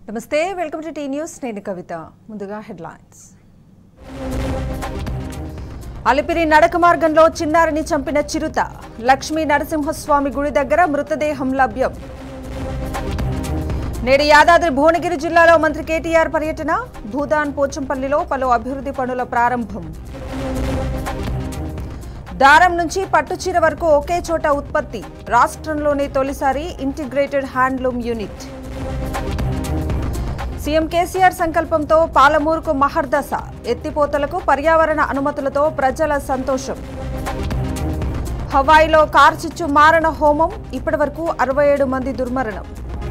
నమస్తే welcome to tea news నేను కవిత ముందుగా హెడ్లైన్స్ అలిపిరి నడక మార్గంలో చిన్నారిని చంపిన చిరుత లక్ష్మీ నరసింహస్వామి గుడి దగ్గర మృతదేహం లభ్యం నేడు యాదాద్రి భువనగిరి జిల్లాలో మంత్రి కేటీఆర్ పర్యటన భూదాన్ పోచంపల్లిలో పలు అభివృద్ధి పనుల ప్రారంభం దారం నుంచి పట్టుచీర వరకు ఒకే చోట ఉత్పత్తి రాష్ట్రంలోనే తొలిసారి integrated handloom unit CM KCR సంకల్పంతో పాలమూరుకు మహర్దశ ఎత్తిపోతలకు పర్యావరణ అనుమతులతో ప్రజల సంతోషం హవాయిలో కార్చిచ్చు మారణ హోమం ఇప్పటివరకు అరవై ఏడు మంది దుర్మరణం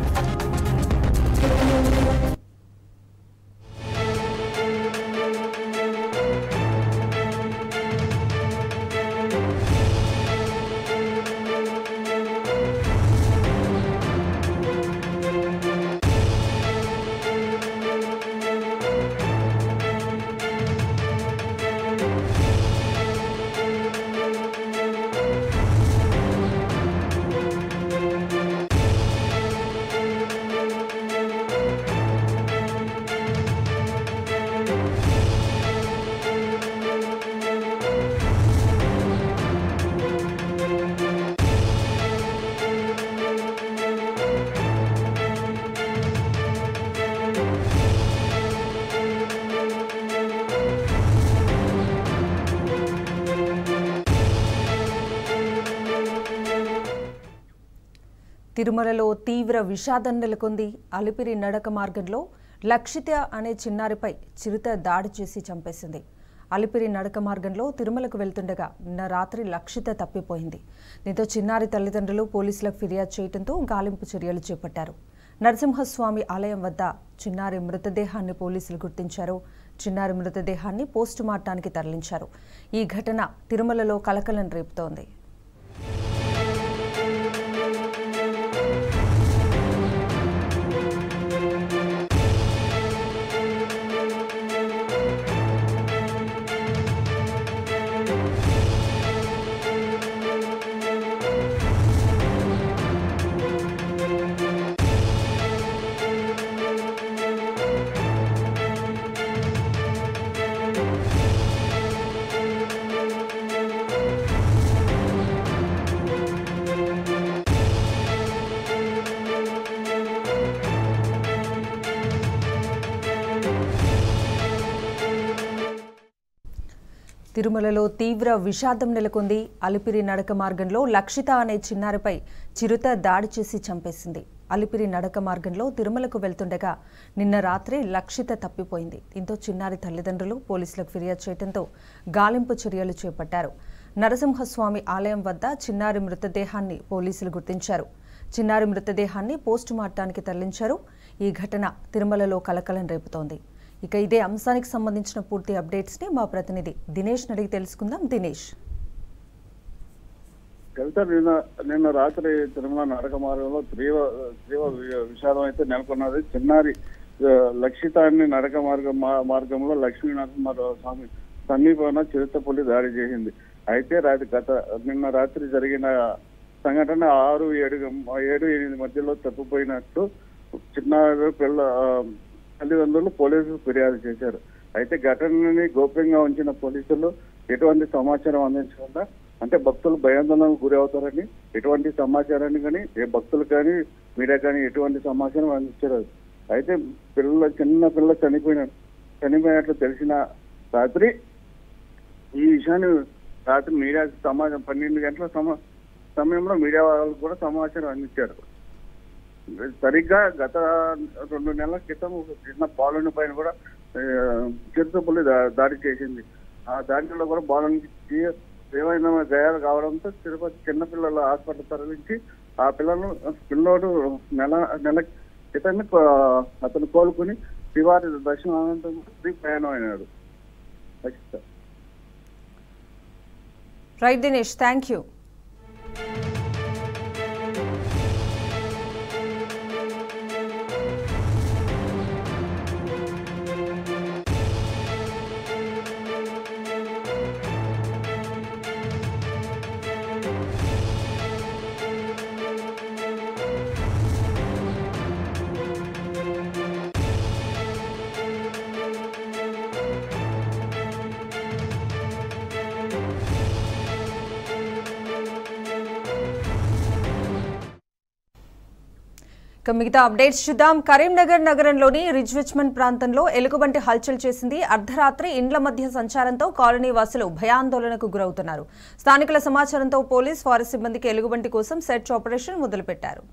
తిరుమలలో తీవ్ర విషాదం నెలకొంది అలిపిరి నడక మార్గంలో లక్షిత అనే చిన్నారిపై చిరుత దాడి చేసి చంపేసింది అలిపిరి నడక మార్గంలో తిరుమలకు వెళ్తుండగా నిన్న రాత్రి లక్షిత తప్పిపోయింది దీంతో చిన్నారి తల్లిదండ్రులు పోలీసులకు ఫిర్యాదు చేయడంతో గాలింపు చర్యలు చేపట్టారు నరసింహస్వామి ఆలయం వద్ద చిన్నారి మృతదేహాన్ని పోలీసులు గుర్తించారు చిన్నారి మృతదేహాన్ని పోస్టుమార్టానికి తరలించారు ఈ ఘటన తిరుమలలో కలకలం రేపుతోంది తిరుమలలో తీవ్ర విషాదం నెలకొంది అలిపిరి నడక మార్గంలో లక్షిత అనే చిన్నారిపై చిరుత దాడి చేసి చంపేసింది అలిపిరి నడక మార్గంలో తిరుమలకు వెళ్తుండగా నిన్న రాత్రి లక్షిత తప్పిపోయింది దీంతో చిన్నారి తల్లిదండ్రులు పోలీసులకు ఫిర్యాదు చేయడంతో గాలింపు చర్యలు చేపట్టారు నరసింహస్వామి ఆలయం వద్ద చిన్నారి మృతదేహాన్ని పోలీసులు గుర్తించారు చిన్నారి మృతదేహాన్ని పోస్టుమార్టానికి తరలించారు ఈ ఘటన తిరుమలలో కలకలం రేపుతోంది ఇక ఇదే అంశానికి సంబంధించిన పూర్తి అప్డేట్స్ ని మా ప్రతినిధి దినేష్ అడిగి తెలుసుకుందాం దినేష్ కవిత నిన్న నిన్న రాత్రి తిరుమల నడక మార్గంలో తీవ్ర తీవ్ర వి- విషాదం అయితే నెలకొన్నది చిన్నారి ఆ, లక్షితాన్ని నడక మార్గం మా- మార్గంలో లక్ష్మీ నరసింహ స్వామి సమీపంలో చిరుతపులి దాడి చేసింది అయితే రాత్రి గత నిన్న రాత్రి జరిగిన సంఘటన ఆరు ఏడు గం- ఏడు ఎనిమిది మధ్యలో తప్పిపోయినట్టు చిన్నారి పిల్ల ఆ, తల్లిదండ్రులు పోలీసులు ఫిర్యాదు చేశారు అయితే ఘటనని గోప్యంగా ఉంచిన పోలీసులు ఎటువంటి సమాచారం అందించకుండా అంటే భక్తులు భయాందోళనకు గురి అవుతారని ఎటువంటి సమాచారాన్ని కానీ ఏ భక్తులు కానీ మీడియా కానీ ఎటువంటి సమాచారం అందించారు అయితే పిల్లల చిన్న పిల్ల చనిపోయిన చనిపోయినట్లు తెలిసిన రాత్రి ఈ విషయాన్ని రాత్రి మీడియా సమాచారం పన్నెండు గంటల సమ సమయంలో మీడియా వాళ్ళు కూడా సమాచారం అందించారు సరిగ్గా గత రెండు నెలల క్రితం ఒక చిన్న బాలుని పైన కూడా చిరుతపుల్లి దాడి చేసింది ఆ దాడిలో కూడా బాలునికి తీ- తీవ్రమైన గాయాలు కావడంతో తిరుపతి చిన్నపిల్లల హాస్పిటల్ తరలించి ఆ పిల్లలు పిల్లోడు నెల నెల క్రితమే కో- అతను కోలుకుని శివారి దర్శనం అనంతరం తిరిగి ప్రయాణం అయినాడు ఖచ్చితంగా రైట్ దినేష్ థ్యాంక్ యూ ఇక మిగతా అప్డేట్స్ చూద్దాం కరీంనగర్ నగరంలోని రిజ్విచ్మెంట్ ప్రాంతంలో ఎలుగుబంటి హల్చల్ చేసింది అర్ధరాత్రి ఇండ్ల మధ్య సంచారంతో కాలనీ వాసులు భయాందోళనకు గురవుతున్నారు స్థానికుల సమాచారంతో పోలీస్ ఫారెస్ట్ సిబ్బందికి ఎలుగుబంటి కోసం సెర్చ్ ఆపరేషన్ మొదలుపెట్టారు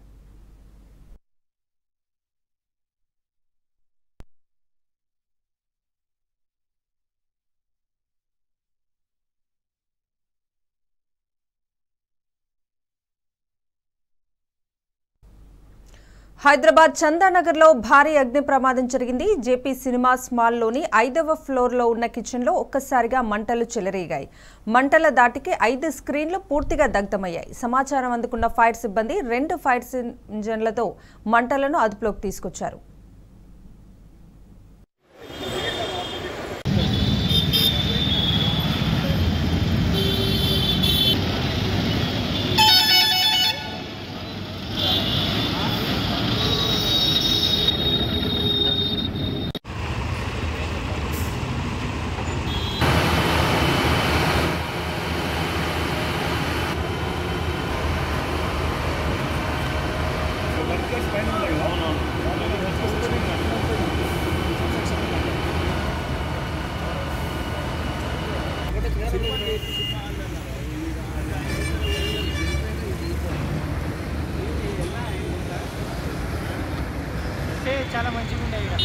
హైదరాబాద్ చందానగర్లో భారీ అగ్ని ప్రమాదం జరిగింది జేపీ సినిమాస్ మాల్లోని ఐదవ ఫ్లోర్లో ఉన్న కిచెన్లో ఒక్కసారిగా మంటలు చెలరేగాయి మంటల దాటికి ఐదు స్క్రీన్లు పూర్తిగా దగ్ధమయ్యాయి సమాచారం అందుకున్న ఫైర్ సిబ్బంది రెండు ఫైర్ ఇంజన్లతో మంటలను అదుపులోకి తీసుకొచ్చారు అంటే చాలా మంచిగా ఉండే ఇక్కడ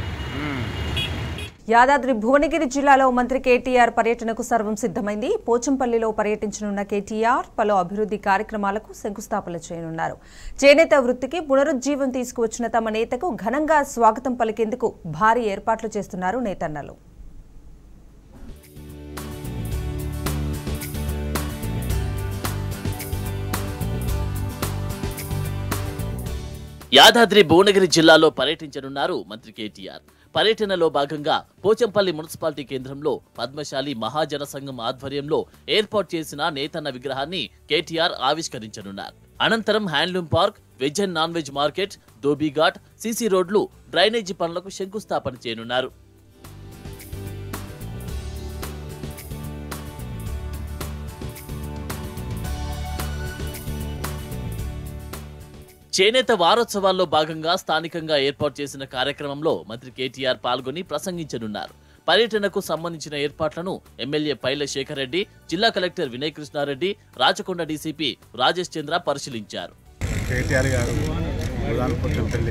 యాదాద్రి భువనగిరి జిల్లాలో మంత్రి కేటీఆర్ పర్యటనకు సర్వం సిద్ధమైంది పోచంపల్లిలో పర్యటించనున్న కేటీఆర్ పలు అభివృద్ధి కార్యక్రమాలకు శంకుస్థాపన చేయనున్నారు చేనేత వృత్తికి పునరుజ్జీవం తీసుకువచ్చిన తమ నేతకు ఘనంగా స్వాగతం పలికేందుకు భారీ ఏర్పాట్లు చేస్తున్నారు నేతన్నలు యాదాద్రి భువనగిరి జిల్లాలో పర్యటించనున్నారు మంత్రి కేటీఆర్ పర్యటనలో భాగంగా పోచంపల్లి మున్సిపాలిటీ కేంద్రంలో పద్మశాలి మహాజన సంఘం ఆధ్వర్యంలో ఏర్పాటు చేసిన నేతన్న విగ్రహాన్ని కేటీఆర్ ఆవిష్కరించనున్నారు అనంతరం handloom park veg and non veg market dhobi ghat CC రోడ్లు డ్రైనేజీ పనులకు శంకుస్థాపన చేయనున్నారు చేనేత వారోత్సవాల్లో భాగంగా స్థానికంగా ఏర్పాటు చేసిన కార్యక్రమంలో మంత్రి కేటీఆర్ పాల్గొని ప్రసంగించనున్నారు పర్యటనకు సంబంధించిన ఏర్పాట్లను ఎమ్మెల్యే పైల శేఖర్ రెడ్డి జిల్లా కలెక్టర్ వినయ్ కృష్ణారెడ్డి రాచకొండ డీసీపీ రాజేష్ చంద్ర పరిశీలించారు కేటీఆర్ గారు ప్రధాన కొంచెంపల్లి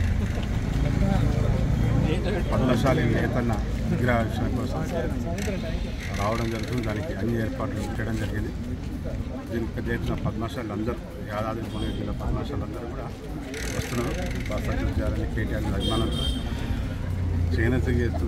పద్మశాలి నేతన్న విగ్రహావిష్కరణ కోసం రావడం జరుగుతుంది దానికి అన్ని ఏర్పాట్లు చేయడం జరిగింది దీనికి పెద్ద ఎత్తున పద్మశాలు అందరూ యాదాద్రి భువనగిరి జిల్లా పద్మశాలు అందరూ కూడా వస్తున్నారు సక్సెస్ చేయాలని కేటీఆర్ మీద అభిమానంతో చేనేత చేస్తున్న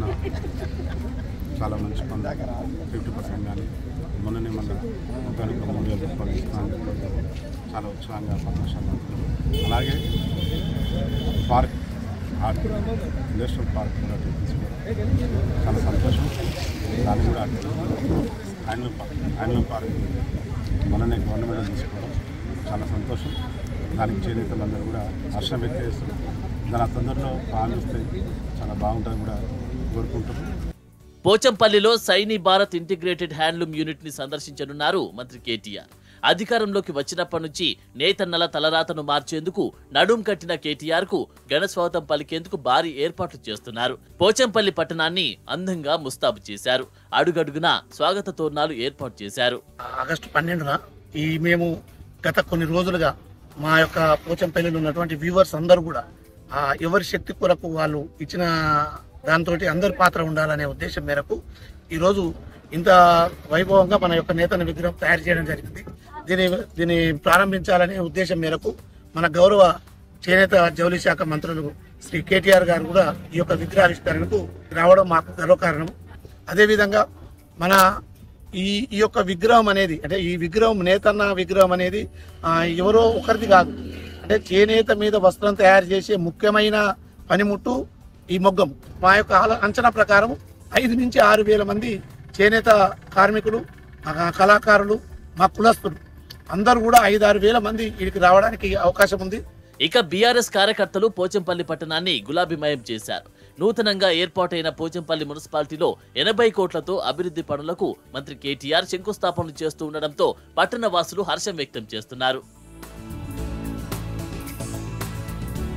చాలా మంచి పనులు ఫిఫ్టీ పర్సెంట్ కానీ మొన్ననే మన మొత్తానికి ఒక మూడు వేల రూపాయలు ఇస్తాను చాలా ఉత్సాహంగా పద్మశాల అలాగే పార్క్ ఆర్ట్ ఇండస్ట్రియల్ పార్క్ కూడా తీసుకోవడం చాలా సంతోషం దాన్ని కూడా హ్యాండ్లూమ్ పార్క్ హ్యాండ్లూమ్ పార్క్ మొన్ననే గవర్నమెంట్ తీసుకోవడం చాలా సంతోషం దానికి చేనేతలందరూ కూడా హర్షం వ్యక్తం చేస్తున్నారు దాని తొందరలో ప్రారంభిస్తే చాలా బాగుంటుంది కూడా కోరుకుంటున్నాం పోచంపల్లిలో సైని భారత్ ఇంటిగ్రేటెడ్ హ్యాండ్లూమ్ యూనిట్ ని సందర్శించనున్నారు మంత్రి కేటీఆర్ అధికారంలోకి వచ్చినప్పటి నుంచి నేతన్నల తలరాతను మార్చేందుకు నడుం కట్టిన కేటీఆర్ కు ఘనస్వాగతం పలికేందుకు భారీ ఏర్పాట్లు చేస్తున్నారు పోచంపల్లి పట్టణాన్ని అందంగా ముస్తాబు చేశారు అడుగడుగునా స్వాగత తోరణాలు ఏర్పాటు చేశారు ఆగస్టు పన్నెండున ఈ మేము గత కొన్ని రోజులుగా మా యొక్క పోచంపల్లిలో ఉన్నటువంటి వ్యూవర్స్ అందరూ కూడా ఆ ఎవరి శక్తి కొరకు వాళ్ళు ఇచ్చిన దాంతో అందరి పాత్ర ఉండాలనే ఉద్దేశం మేరకు ఈరోజు ఇంత వైభవంగా మన యొక్క నేతన విగ్రహం తయారు చేయడం జరిగింది దీని దీన్ని ప్రారంభించాలనే ఉద్దేశం మేరకు మన గౌరవ చేనేత జౌలి శాఖ మంత్రులు శ్రీ కేటీఆర్ గారు కూడా ఈ యొక్క విగ్రహావిష్కరణకు రావడం మాకు గర్వకారణం అదేవిధంగా మన ఈ ఈ యొక్క విగ్రహం అనేది అంటే ఈ విగ్రహం నేతన్న విగ్రహం అనేది ఆ, ఎవరో ఒకరిది కాదు అంటే చేనేత మీద వస్త్రం తయారు చేసే ముఖ్యమైన పనిముట్టు ఈ మొగ్గం మా యొక్క ఆల- అంచనా ప్రకారం ఐదు నుంచి ఆరు వేల మంది చేనేత కార్మికులు ఆ, కళాకారులు మా కులస్తులు అందరూ కూడా ఐదు ఆరు వేల మంది వీడికి రావడానికి అవకాశం ఉంది ఇక బీఆర్ఎస్ కార్యకర్తలు పోచంపల్లి పట్టణాన్ని గులాబీమయం చేశారు నూతనంగా ఏర్పాటైన పోచంపల్లి మున్సిపాలిటీలో ఎనభై కోట్లతో అభివృద్ధి పనులకు మంత్రి కేటీఆర్ శంకుస్థాపనలు చేస్తూ ఉండడంతో పట్టణ వాసులు హర్షం వ్యక్తం చేస్తున్నారు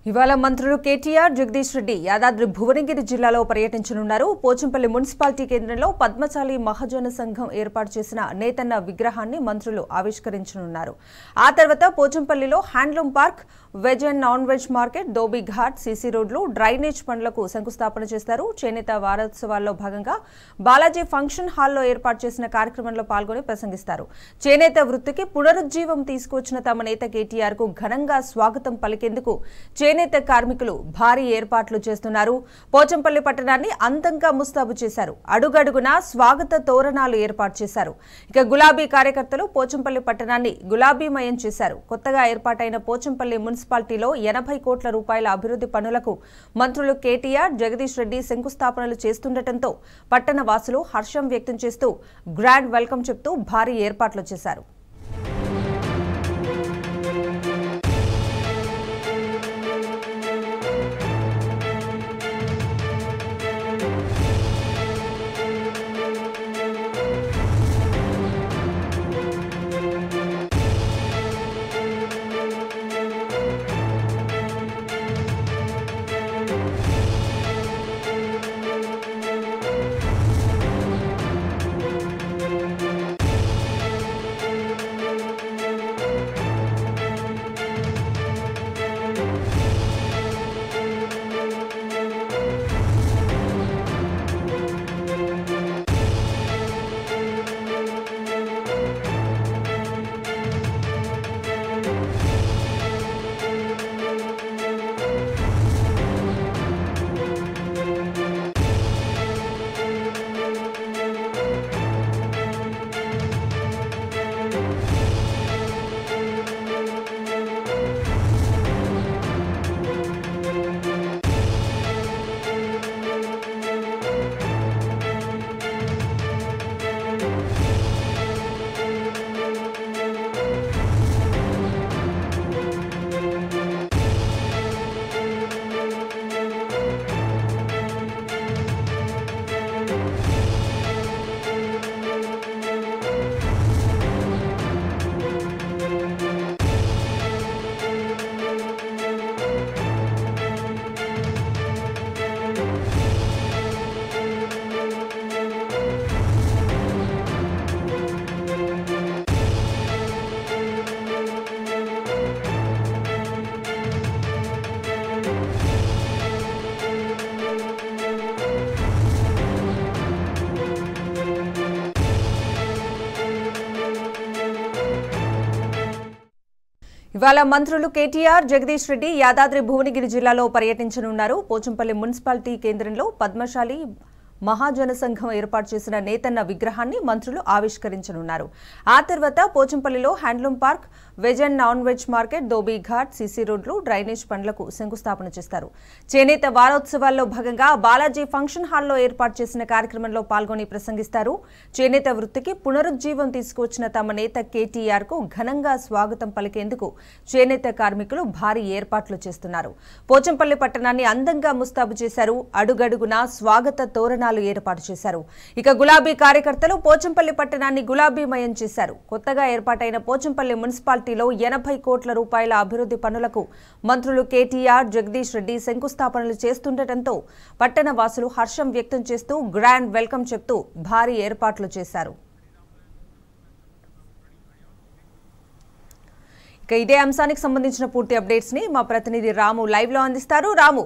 ఇవాళ మంత్రులు కేటీఆర్ జగదీష్ రెడ్డి యాదాద్రి భువనగిరి జిల్లాలో పర్యటించనున్నారు పోచంపల్లి మున్సిపాలిటీ కేంద్రంలో పద్మశాలి మహాజన సంఘం ఏర్పాటు చేసిన నేతన్న విగ్రహాన్ని మంత్రులు ఆవిష్కరించనున్నారు ఆ తర్వాత పోచంపల్లిలో handloom park veg and non veg market dhobi ghat CC రోడ్లు డ్రైనేజ్ పనులకు శంకుస్థాపన చేస్తారు చేనేత వారోత్సవాల్లో భాగంగా బాలాజీ ఫంక్షన్ హాల్లో ఏర్పాటు చేసిన కార్యక్రమంలో పాల్గొని ప్రసంగిస్తారు చేనేత వృత్తికి పునరుజ్జీవం తీసుకొచ్చిన తమ నేత కేటీఆర్ కు ఘనంగా స్వాగతం పలికేందుకు చేనేత కార్మికులు భారీ ఏర్పాట్లు చేస్తున్నారు పోచంపల్లి పట్టణాన్ని అంతంగా ముస్తాబు చేశారు అడుగడుగునా స్వాగత తోరణాలు ఏర్పాటు చేశారు ఇక గులాబీ కార్యకర్తలు పోచంపల్లి పట్టణాన్ని గులాబీమయం చేశారు కొత్తగా ఏర్పాటైన పోచంపల్లి మున్సిపాలిటీలో ఎనభై కోట్ల రూపాయల అభివృద్ధి పనులకు మంత్రులు కేటీఆర్ జగదీష్ రెడ్డి శంకుస్థాపనలు చేస్తుండటంతో పట్టణ వాసులు హర్షం వ్యక్తం చేస్తూ గ్రాండ్ వెల్కమ్ చెప్తూ భారీ ఏర్పాట్లు చేశారు ఇవాళ మంత్రులు కేటీఆర్ జగదీష్ రెడ్డి యాదాద్రి భువనగిరి జిల్లాలో పర్యటించనున్నారు పోచంపల్లి మున్సిపాలిటీ కేంద్రంలో పద్మశాలి మహాజన సంఘం ఏర్పాటు చేసిన నేతన్న విగ్రహాన్ని మంత్రులు ఆవిష్కరించనున్నారు ఆ తర్వాత పోచంపల్లిలో handloom park veg and non veg market dhobi ghat CC రోడ్లు డ్రైనేజ్ పనులకు శంకుస్థాపన చేస్తారు చేనేత వారోత్సవాల్లో భాగంగా బాలాజీ ఫంక్షన్ హాల్లో ఏర్పాటు చేసిన కార్యక్రమంలో పాల్గొని ప్రసంగిస్తారు చేనేత వృత్తికి పునరుజ్జీవం తీసుకొచ్చిన తమ నేత కేటీఆర్ కు ఘనంగా స్వాగతం పలికేందుకు చేనేత కార్మికులు భారీ ఏర్పాట్లు చేస్తున్నారు పోచంపల్లి పట్టణాన్ని అందంగా ముస్తాబు చేశారు అడుగడుగునా స్వాగత తోరణాలు ఏర్పాటు చేశారు ఇక గులాబీ కార్యకర్తలు పోచంపల్లి పట్టణాన్ని గులాబీమయం చేశారు కొత్తగా ఏర్పాటైన పోచంపల్లి మున్సిపాలిటీలో ఎనభై కోట్ల రూపాయల అభివృద్ధి పనులకు మంత్రులు కేటీఆర్ జగదీష్ రెడ్డి శంకుస్థాపనలు చేస్తుండటంతో పట్టణ వాసులు హర్షం వ్యక్తం చేస్తూ గ్రాండ్ వెల్కమ్ చెప్తూ భారీ ఏర్పాట్లు చేశారు ఇక ఇదే అంశానికి సంబంధించిన పూర్తి అప్డేట్స్ ని మా ప్రతినిధి రాము లైవ్ లో అందిస్తారు రాము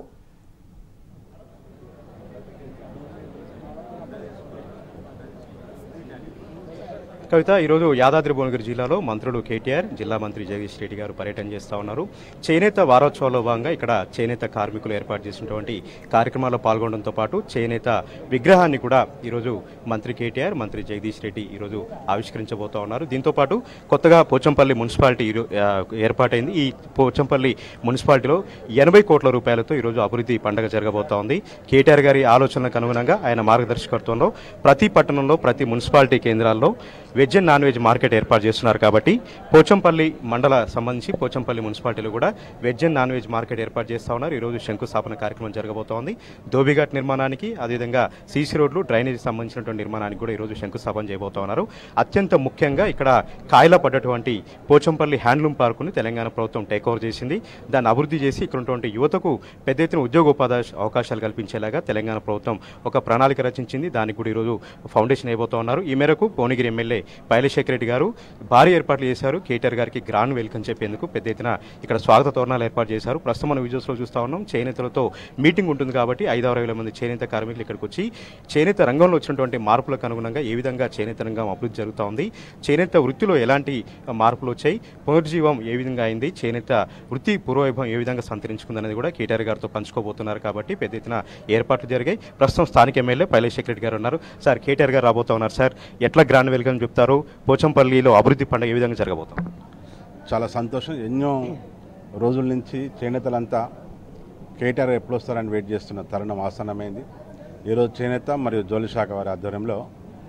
కవిత ఈరోజు యాదాద్రి భువనగిరి జిల్లాలో మంత్రులు కేటీఆర్ జిల్లా మంత్రి జగదీష్ రెడ్డి గారు పర్యటన చేస్తూ ఉన్నారు చేనేత వారోత్సవాల్లో భాగంగా ఇక్కడ చేనేత కార్మికులు ఏర్పాటు చేసినటువంటి కార్యక్రమాల్లో పాల్గొనడంతో పాటు చేనేత విగ్రహాన్ని కూడా ఈరోజు మంత్రి కేటీఆర్ మంత్రి జగదీష్ రెడ్డి ఈరోజు ఆవిష్కరించబోతా ఉన్నారు దీంతో పాటు కొత్తగా పోచంపల్లి మున్సిపాలిటీ ఈరో- ఆ, ఏర్పాటైంది ఈ పోచంపల్లి మున్సిపాలిటీలో ఎనభై కోట్ల రూపాయలతో ఈరోజు అభివృద్ధి పండుగ జరగబోతా ఉంది కేటీఆర్ గారి ఆలోచనలకు అనుగుణంగా ఆయన మార్గదర్శకత్వంలో ప్రతి పట్టణంలో ప్రతి మున్సిపాలిటీ కేంద్రాల్లో veg and non veg market ఏర్పాటు చేస్తున్నారు కాబట్టి పోచంపల్లి మండల సంబంధించి పోచంపల్లి మున్సిపాలిటీలో కూడా veg and non veg market ఏర్పాటు చేస్తా ఉన్నారు ఈరోజు శంకుస్థాపన కార్యక్రమం జరగబోతోంది దోబిఘాట్ నిర్మాణానికి అదేవిధంగా సీసీ రోడ్లు డ్రైనేజ్ సంబంధించినటువంటి నిర్మాణానికి కూడా ఈరోజు శంకుస్థాపన చేయబోతా ఉన్నారు అత్యంత ముఖ్యంగా ఇక్కడ కాయల పడ్డటువంటి పోచంపల్లి హ్యాండ్లూమ్ పార్కుని తెలంగాణ ప్రభుత్వం టేక్ ఓవర్ చేసింది దాన్ని అభివృద్ధి చేసి ఇక్కడ ఉన్నటువంటి యువతకు పెద్ద ఎత్తున ఉద్యోగోపాధి అవకాశాలు కల్పించేలాగా తెలంగాణ ప్రభుత్వం ఒక ప్రణాళిక రచించింది దానికి కూడా ఈరోజు ఫౌండేషన్ అయిపోతా ఉన్నారు ఈ మేరకు భువనగిరి ఎమ్మెల్యే పైలశేఖర రెడ్డి గారు భారీ ఏర్పాట్లు చేశారు కేటీఆర్ గారికి గ్రాండ్ వెల్కమ్ చెప్పేందుకు పెద్ద ఎత్తున ఇక్కడ స్వాగత తోరణాలు ఏర్పాటు చేశారు ప్రస్తుతం మనం విజువల్స్లో చూస్తా ఉన్నాం చేనేతలతో మీటింగ్ ఉంటుంది కాబట్టి ఐదు ఆరు వేల మంది చేనేత కార్మికులు ఇక్కడికి వచ్చి చేనేత రంగంలో వచ్చినటువంటి మార్పులకు అనుగుణంగా ఏ విధంగా చేనేత రంగం అభివృద్ధి జరుగుతూ ఉంది చేనేత వృత్తిలో ఎలాంటి మార్పులు వచ్చాయి పునర్జీవం ఏ విధంగా అయింది చేనేత వృత్తి పూర్వవైభవం ఏ విధంగా సంతరించుకుందనేది కూడా కేటీఆర్ గారితో పంచుకోబోతున్నారు కాబట్టి పెద్ద ఎత్తున ఏర్పాట్లు జరిగాయి ప్రస్తుతం స్థానిక ఎమ్మెల్యే పైలేశేఖర్ రెడ్డి గారు ఉన్నారు సార్ కేటీఆర్ గారు రాబోతా ఉన్నారు సార్ ఎట్లా గ్రాండ్ వెల్కమ్ చెప్తారు పోచంపల్లిలో అభివృద్ధి పండుగ ఏ విధంగా జరగబోతాం చాలా సంతోషం ఎన్నో రోజుల నుంచి చేనేతలంతా కేటీఆర్ ఎప్పుడు వస్తారని వెయిట్ చేస్తున్న తరుణం ఆసన్నమైంది ఈరోజు చేనేత మరియు జోలి శాఖ వారి ఆధ్వర్యంలో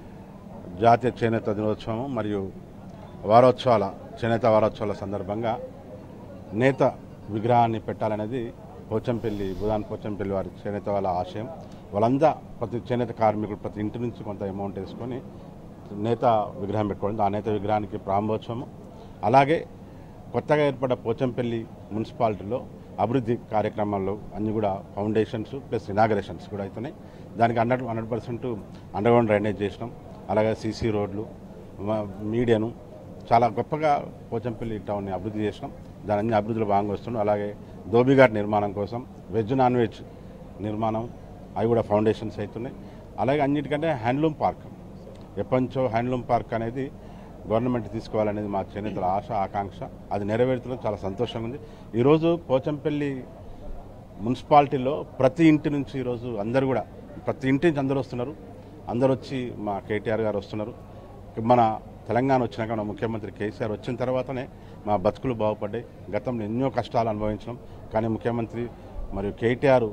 జాతీయ చేనేత దినోత్సవం మరియు వారోత్సవాల చేనేత వారోత్సవాల సందర్భంగా నేత విగ్రహాన్ని పెట్టాలనేది పోచంపల్లి బుధాన్ పోచంపల్లి వారి చేనేత వాళ్ళ ఆశయం వాళ్ళంతా ప్రతి చేనేత కార్మికులు ప్రతి ఇంటి నుంచి కొంత అమౌంట్ వేసుకొని నేత విగ్రహం పెట్టుకోవడం ఆ నేత విగ్రహానికి ప్రారంభోత్సవం అలాగే కొత్తగా ఏర్పడ్డ పోచంపల్లి మున్సిపాలిటీలో అభివృద్ధి కార్యక్రమాల్లో అన్ని కూడా ఫౌండేషన్స్ ప్లస్ ఇనాగరేషన్స్ కూడా అవుతున్నాయి దానికి hundred hundred percent underground drainage చేసినాం అలాగే సీసీ రోడ్లు మ- మీడియాను చాలా గొప్పగా పోచంపల్లి టౌన్ని అభివృద్ధి చేసినాం దాని అన్ని అభివృద్ధిలో భాగంగా వస్తున్నాం అలాగే దోబిఘాట్ నిర్మాణం కోసం వెజ్ నాన్ వెజ్ నిర్మాణం అవి కూడా ఫౌండేషన్స్ అవుతున్నాయి అలాగే అన్నిటికంటే హ్యాండ్లూమ్ పార్క్ ఎప్పటి నుంచో హ్యాండ్లూమ్ పార్క్ అనేది గవర్నమెంట్ తీసుకోవాలనేది మా చేనేతల ఆశ ఆకాంక్ష అది నెరవేరుతున్న చాలా సంతోషంగా ఉంది ఈరోజు పోచంపల్లి మున్సిపాలిటీలో ప్రతి ఇంటి నుంచి ఈరోజు అందరూ కూడా ప్రతి ఇంటి నుంచి అందరూ వస్తున్నారు అందరూ వచ్చి మా కేటీఆర్ గారు వస్తున్నారు మన తెలంగాణ వచ్చినాక మన ముఖ్యమంత్రి కేసీఆర్ వచ్చిన తర్వాతనే మా బతుకులు బాగుపడ్డాయి గతంలో ఎన్నో కష్టాలు అనుభవించడం కానీ ముఖ్యమంత్రి మరియు కేటీఆర్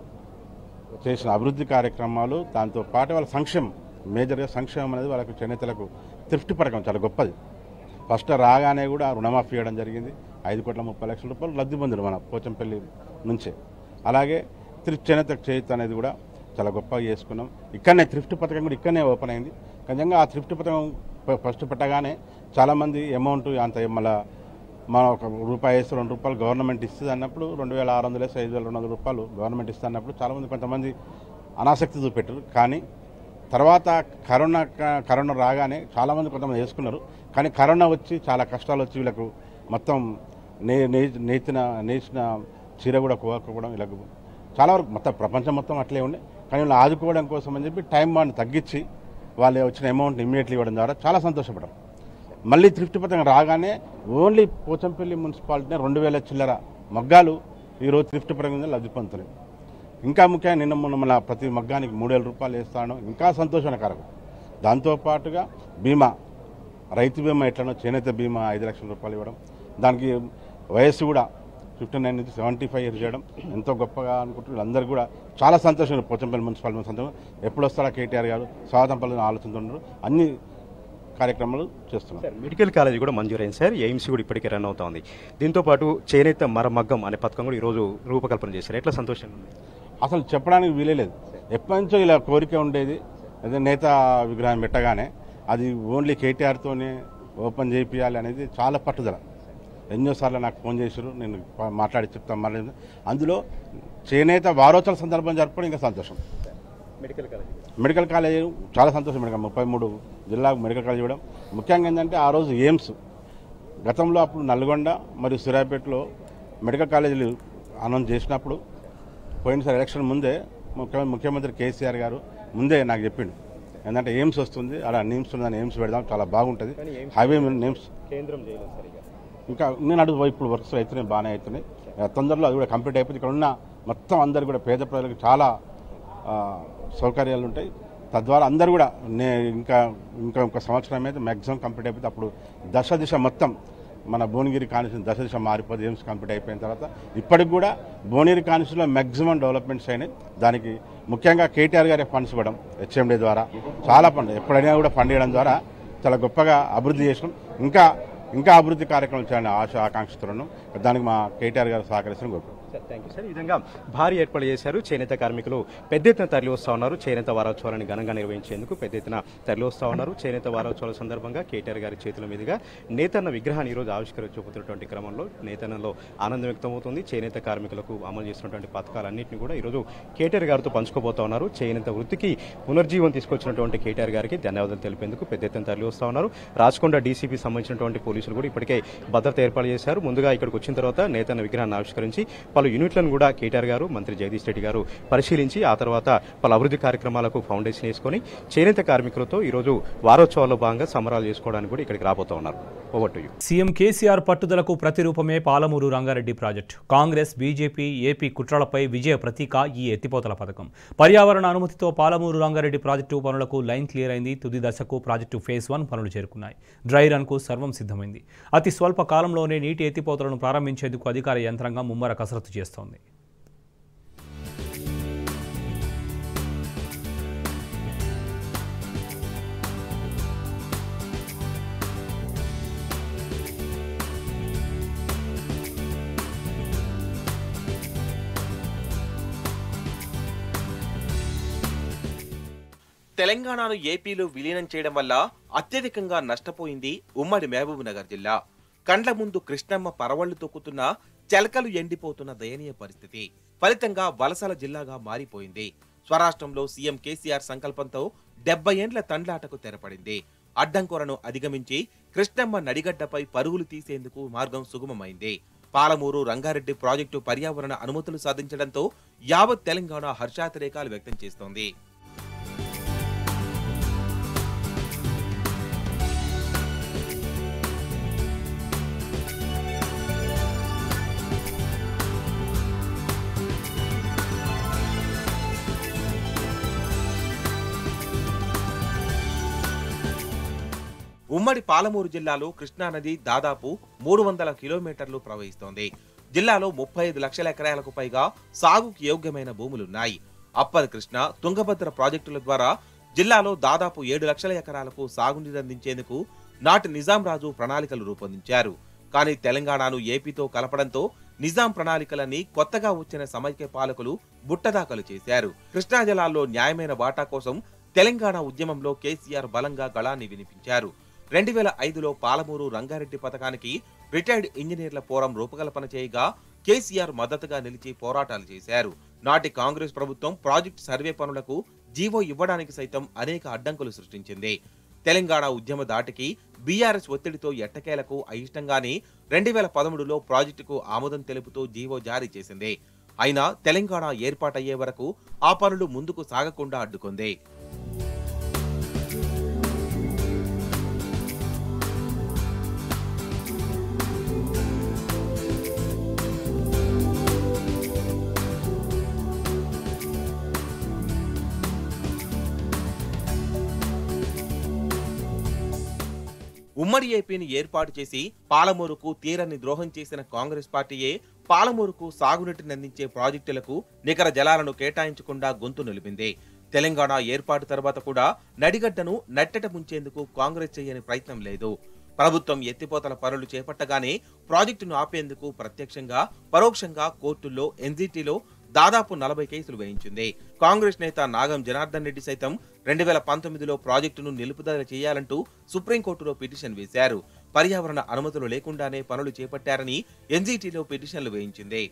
చేసిన అభివృద్ధి కార్యక్రమాలు దాంతో పాటు వాళ్ళ సంక్షేమం మేజర్గా సంక్షేమం అనేది వాళ్ళకు చేనేతలకు తృప్తి పథకం చాలా గొప్పది ఫస్ట్ రాగానే కూడా రుణమాఫీ చేయడం జరిగింది ఐదు కోట్ల ముప్పై లక్షల రూపాయలు లబ్ధి పొందారు మన పోచంపల్లి నుంచే అలాగే త్రిఫ్ట్ చేనేత చేతి అనేది కూడా చాలా గొప్పగా చేసుకున్నాం ఇక్కడనే థ్రిఫ్ట్ పథకం కూడా ఇక్కడనే ఓపెన్ అయింది నిజంగా ఆ థ్రిఫ్ట్ పథకం ఫ- ఫస్ట్ పెట్టగానే చాలామంది అమౌంట్ అంత మళ్ళా మనం ఒక రూపాయి వేస్తే రెండు రూపాయలు గవర్నమెంట్ ఇస్తుంది అన్నప్పుడు రెండు వేల ఆరు వందలు వేస్తే ఐదు వేల రెండు వందల రూపాయలు గవర్నమెంట్ ఇస్తుంది అన్నప్పుడు చాలామంది కొంతమంది అనాసక్తి చూపెట్టారు కానీ తర్వాత కరోనా క- కరోనా రాగానే చాలామంది కొంతమంది వేసుకున్నారు కానీ కరోనా వచ్చి చాలా కష్టాలు వచ్చి వీళ్ళకు మొత్తం నే నే- నేచిన నేసిన చీర కూడా కోకపోవడం వీళ్ళకు చాలా వరకు మొత్తం ప్రపంచం మొత్తం అట్లే ఉండే కానీ వీళ్ళు ఆదుకోవడం కోసం అని చెప్పి టైం బాండ్ తగ్గించి వాళ్ళు వచ్చిన అమౌంట్ ఇమ్మీడియట్లీ ఇవ్వడం ద్వారా చాలా సంతోషపడ్డారు మళ్ళీ త్రిఫ్ట్ పథకం రాగానే ఓన్లీ పోచంపల్లి మున్సిపాలిటీ రెండు వేల చిల్లర మగ్గాలు ఈరోజు త్రిఫ్ట్ పథకం కింద లబ్ధి పొందుతున్నాయి ఇంకా ముఖ్యంగా నిన్న మొన్న మన ప్రతి మగ్గానికి మూడు వేల రూపాయలు వేస్తాను ఇంకా సంతోషకరం దాంతోపాటుగా బీమా రైతు బీమా ఎట్లనో చేనేత బీమా ఐదు లక్షల రూపాయలు ఇవ్వడం దానికి వయస్సు కూడా ఫిఫ్టీ నైన్ నుంచి సెవెంటీ ఫైవ్ ఇయర్స్ చేయడం ఎంతో గొప్పగా అనుకుంటున్నారు అందరూ కూడా చాలా సంతోషంగా పోచంపల్లి మున్సిపాలిటీ సంతోషం ఎప్పుడు వస్తారా కేటీఆర్ గారు స్వాగతం పల్లెని ఆలోచనతున్నారు అన్ని కార్యక్రమాలు చేస్తున్నారు సార్ మెడికల్ కాలేజ్ కూడా మంజూరైంది సార్ ఎయిమ్స్ కూడా ఇప్పటికే రన్ అవుతా ఉంది దీంతో పాటు చేనేత మరమగ్గం అనే పథకం కూడా ఈరోజు రూపకల్పన చేశారు ఎట్లా సంతోషంగా ఉంది అసలు చెప్పడానికి వీలేదు ఎప్పటి నుంచో ఇలా కోరిక ఉండేది అదే నేత విగ్రహం పెట్టగానే అది ఓన్లీ కేటీఆర్తోనే ఓపెన్ చేయించాలి అనేది చాలా పట్టుదల ఎన్నోసార్లు నాకు ఫోన్ చేశారు నేను ప- మాట్లాడి చెప్తాను మళ్ళీ అందులో చేనేత వారోత్సవాల సందర్భం జరపడం ఇంకా సంతోషం మెడికల్ కాలేజ్ మెడికల్ కాలేజ్ చాలా సంతోషం మెడికల్ ముప్పై మూడు జిల్లాకు మెడికల్ కాలేజ్ ఇవ్వడం ముఖ్యంగా ఏంటంటే ఆ రోజు ఎయిమ్స్ గతంలో అప్పుడు నల్గొండ మరియు సూర్యాపేటలో మెడికల్ కాలేజీలు అనౌన్స్ చేసినప్పుడు పోయినసారి ఎలక్షన్ ముందే ముఖ్య ముఖ్యమంత్రి కేసీఆర్ గారు ముందే నాకు చెప్పిండు ఏంటంటే ఎయిమ్స్ వస్తుంది అలా నిమ్స్ ఉందని ఎయిమ్స్ పెడదాం చాలా బాగుంటుంది హైవే మీద నిమ్స్ కేంద్రం చేయలేదు సరిగా ఇంకా నేను అడుగు ఇప్పుడు వర్క్స్ అవుతున్నాయి బాగానే అవుతున్నాయి ఆ, తొందరలో అది కూడా కంప్లీట్ అయిపోతుంది ఇక్కడ ఉన్న మొత్తం అందరు కూడా పేద ప్రజలకు చాలా ఆ, సౌకర్యాలు ఉంటాయి తద్వారా అందరూ కూడా నే ఇంకా ఇంకా ఒక సంవత్సరం అయితే మ్యాక్సిమం కంప్లీట్ అయిపోతే అప్పుడు దశ దిశ మొత్తం మన భువనగిరి కాన్స్టిట్యూషన్ దశ దిశ మారిపోతే ఎయిమ్స్ కంప్లీట్ అయిపోయిన తర్వాత ఇప్పటికి కూడా భువనగిరి కాన్స్టిట్యూషన్లో మ్యాక్సిమం డెవలప్మెంట్స్ అయినాయి దానికి ముఖ్యంగా కేటీఆర్ గారి ఫండ్స్ ఇవ్వడం హెచ్ఎండి ద్వారా చాలా ఫండ్ ఎప్పుడైనా కూడా ఫండ్ ఇవ్వడం ద్వారా చాలా గొప్పగా అభివృద్ధి చేసినాం ఇంకా ఇంకా అభివృద్ధి కార్యక్రమాలు చేయాలని ఆశ ఆకాంక్షతున్నాను దానికి మా కేటీఆర్ గారు సహకరిస్తాను కోరుకుంటున్నాను సార్ థ్యాంక్ యూ సార్ ఈ విధంగా భారీ ఏర్పాటు చేశారు చేనేత కార్మికులు పెద్ద ఎత్తున తరలి వస్తూ ఉన్నారు చేనేత వారోత్సవాలను ఘనంగా నిర్వహించేందుకు పెద్ద ఎత్తున తరలి వస్తూ ఉన్నారు చేనేత వారోత్సవాల సందర్భంగా కేటీఆర్ గారి చేతుల మీదుగా నేతన్న విగ్రహాన్ని ఈరోజు ఆవిష్కరించబోతున్నటువంటి క్రమంలో నేతన్నలో ఆనందం వ్యక్తమవుతుంది చేనేత కార్మికులకు అమలు చేస్తున్నటువంటి పథకాలన్నింటినీ కూడా ఈరోజు కేటీఆర్ గారితో పంచుకోబోతా ఉన్నారు చేనేత వృత్తికి పునర్జీవం తీసుకొచ్చినటువంటి కేటీఆర్ గారికి ధన్యవాదాలు తెలిపేందుకు పెద్ద ఎత్తున తరలి వస్తూ ఉన్నారు రాచకొండ డీసీపీ సంబంధించినటువంటి పోలీసులు కూడా ఇప్పటికే భద్రత ఏర్పాటు చేశారు ముందుగా ఇక్కడికి వచ్చిన తర్వాత నేతన్న విగ్రహాన్ని ఆవిష్కరించి పలు యూనిట్లను కూడా కేటీఆర్ గారు మంత్రి జగదీష్ రెడ్డి గారు పరిశీలించి ఆ తర్వాత పలు అభివృద్ధి కార్యక్రమాలకు ఫౌండేషన్ వేసుకొని చేనేత కార్మికులతో ఈరోజు వారోత్సవాల్లో భాగంగా సంబరాలు చేసుకోవడానికి కూడా ఇక్కడికి రాబోతా ఉన్నారు over to you CM KCR పట్టుదలకు ప్రతిరూపమే Palamuru Rangareddy project Congress BJP AP కుట్రలపై విజయ ప్రతీక ఈ ఎత్తిపోతల పథకం పర్యావరణ అనుమతితో పాలమూరు రంగారెడ్డి ప్రాజెక్టు పనులకు లైన్ క్లియర్ అయింది తుది దశకు ప్రాజెక్టు ఫేజ్ వన్ పనులు చేరుకున్నాయి డ్రై రన్కు సర్వం సిద్ధమైంది అతి స్వల్ప కాలంలోనే నీటి ఎత్తిపోతలను ప్రారంభించేందుకు అధికార యంత్రాంగం ముమ్మర కసరత్తు చేస్తోంది తెలంగాణను ఏపీలో విలీనం చేయడం వల్ల అత్యధికంగా నష్టపోయింది ఉమ్మడి మహబూబ్ నగర్ జిల్లా కండ్ల ముందు కృష్ణమ్మ పరవళ్లు తొక్కుతున్న చెలకలు ఎండిపోతున్న దయనీయ పరిస్థితి ఫలితంగా వలసల జిల్లాగా మారిపోయింది స్వరాష్ట్రంలో సీఎం కేసీఆర్ సంకల్పంతో డెబ్బై ఏండ్ల తండ్లాటకు తెరపడింది అడ్డంకొరను అధిగమించి కృష్ణమ్మ నడిగడ్డపై పరుగులు తీసేందుకు మార్గం సుగమమైంది పాలమూరు రంగారెడ్డి ప్రాజెక్టు పర్యావరణ అనుమతులు సాధించడంతో యావత్ తెలంగాణ హర్షాతిరేకాలు వ్యక్తం చేస్తోంది ఉమ్మడి పాలమూరు జిల్లాలో కృష్ణానది దాదాపు మూడు వందల కిలోమీటర్లు ప్రవహిస్తోంది జిల్లాలో ముప్పై ఐదు లక్షల ఎకరాలకు పైగా సాగుకు యోగ్యమైన భూములున్నాయి అప్పర్ కృష్ణ తుంగభద్ర ప్రాజెక్టుల ద్వారా జిల్లాలో దాదాపు ఏడు లక్షల ఎకరాలకు సాగునీరు అందించేందుకు నాటి నిజాం రాజు ప్రణాళికలు రూపొందించారు కానీ తెలంగాణను ఏపీతో కలపడంతో నిజాం ప్రణాళికలన్నీ కొత్తగా వచ్చిన సమైక్య పాలకులు బుట్టదాఖలు చేశారు కృష్ణా జలాల్లో న్యాయమైన వాటా కోసం తెలంగాణ ఉద్యమంలో కేసీఆర్ బలంగా గళాన్ని వినిపించారు రెండు వేల ఐదులో పాలమూరు రంగారెడ్డి పథకానికి రిటైర్డ్ ఇంజనీర్ల ఫోరం రూపకల్పన చేయగా కేసీఆర్ మద్దతుగా నిలిచి పోరాటాలు చేశారు నాటి కాంగ్రెస్ ప్రభుత్వం ప్రాజెక్టు సర్వే పనులకు జీవో ఇవ్వడానికి సైతం అనేక అడ్డంకులు సృష్టించింది తెలంగాణ ఉద్యమ దాటికి బీఆర్ఎస్ ఒత్తిడితో ఎట్టకేలకు అయిష్టంగానే రెండు వేల పదమూడులో ప్రాజెక్టుకు ఆమోదం తెలుపుతూ జీవో జారీ చేసింది అయినా తెలంగాణ ఏర్పాటయ్యే వరకు ఆ పనులు ముందుకు సాగకుండా అడ్డుకుంది ఉమ్మడి ఏపీని ఏర్పాటు చేసి పాలమూరుకు తీరని ద్రోహం చేసిన కాంగ్రెస్ పార్టీయే పాలమూరుకు సాగునీటిని అందించే ప్రాజెక్టులకు నికర జలాలను కేటాయించకుండా గొంతు నిలిపింది తెలంగాణ ఏర్పాటు తర్వాత కూడా నడిగడ్డను నట్టెట ముంచేందుకు కాంగ్రెస్ చేయని ప్రయత్నం లేదు ప్రభుత్వం ఎత్తిపోతల పనులు చేపట్టగానే ప్రాజెక్టును ఆపేందుకు ప్రత్యక్షంగా పరోక్షంగా కోర్టుల్లో ఎన్జీటీలో దాదాపు నలభై కేసులు వేయించింది కాంగ్రెస్ నేత నాగం జనార్దన్ రెడ్డి సైతం రెండు వేల పంతొమ్మిదిలో ప్రాజెక్టును నిలుపుదల చేయాలంటూ సుప్రీంకోర్టులో పిటిషన్ వేశారు పర్యావరణ అనుమతులు లేకుండానే పనులు చేపట్టారని ఎన్జీటీలో పిటిషన్లు వేయించింది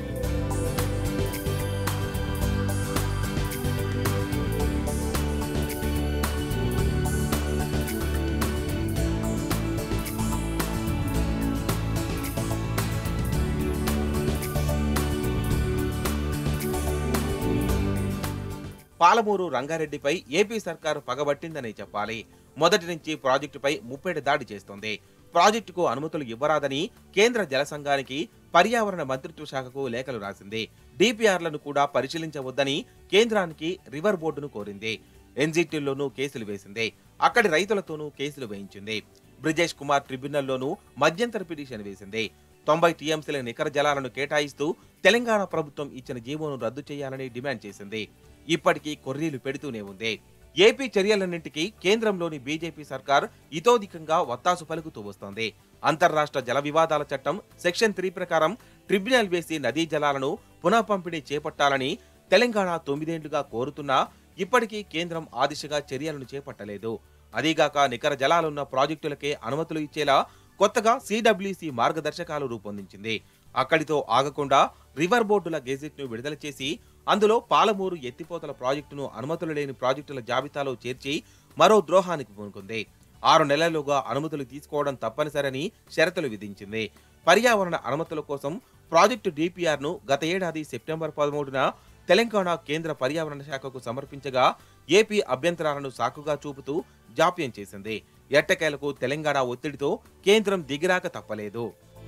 పాలమూరు రంగారెడ్డిపై ఏపీ సర్కారు పగబట్టిందని చెప్పాలి మొదటి నుంచి ప్రాజెక్టుపై ముప్పేట దాడి చేస్తోంది ప్రాజెక్టుకు అనుమతులు ఇవ్వరాదని కేంద్ర జల సంఘానికి పర్యావరణ మంత్రిత్వ శాఖకు లేఖలు రాసింది డిపిఆర్లను కూడా పరిశీలించవద్దని కేంద్రానికి రివర్ బోర్డును కోరింది ఎన్జిటీల్లోనూ కేసులు వేసింది అక్కడి రైతులతోనూ కేసులు వేయించింది బ్రిజేష్ కుమార్ ట్రిబ్యునల్లోనూ మధ్యంతర పిటిషన్ వేసింది తొంభై టీఎంసీల నికర జలాలను కేటాయిస్తూ తెలంగాణ ప్రభుత్వం ఇచ్చిన జీవోను రద్దు చేయాలని డిమాండ్ చేసింది ఇప్పటికీ కొర్రీలు పెడుతూనే ఉంది ఏపీ చర్యలన్నింటికీ కేంద్రంలోని బీజేపీ సర్కార్ ఇతోధికంగా వత్తాసు పలుకుతూ వస్తోంది అంతర్రాష్ట్ర జల వివాదాల చట్టం సెక్షన్ త్రీ ప్రకారం ట్రిబ్యునల్ వేసి నదీ జలాలను పునః పంపిణీ చేపట్టాలని తెలంగాణ తొమ్మిదేండ్లుగా కోరుతున్నా ఇప్పటికీ కేంద్రం ఆ దిశగా చర్యలను చేపట్టలేదు అదీగాక నికర జలాలున్న ప్రాజెక్టులకే అనుమతులు ఇచ్చేలా కొత్తగా సిడబ్ల్యూసి మార్గదర్శకాలు రూపొందించింది అక్కడితో ఆగకుండా రివర్ బోర్డుల గెజిట్ ను విడుదల చేసి అందులో పాలమూరు ఎత్తిపోతల ప్రాజెక్టును అనుమతులు లేని ప్రాజెక్టుల జాబితాలో చేర్చి మరో ద్రోహానికి పూనుకుంది ఆరు నెలల్లోగా అనుమతులు తీసుకోవడం తప్పనిసరని షరతులు విధించింది పర్యావరణ అనుమతుల కోసం ప్రాజెక్టు డిపిఆర్ ను గత ఏడాది సెప్టెంబర్ పదమూడున తెలంగాణ కేంద్ర పర్యావరణ శాఖకు సమర్పించగా ఏపీ అభ్యంతరాలను సాకుగా చూపుతూ జాప్యం చేసింది ఎట్టకేలకు తెలంగాణ ఒత్తిడితో కేంద్రం దిగిరాక తప్పలేదు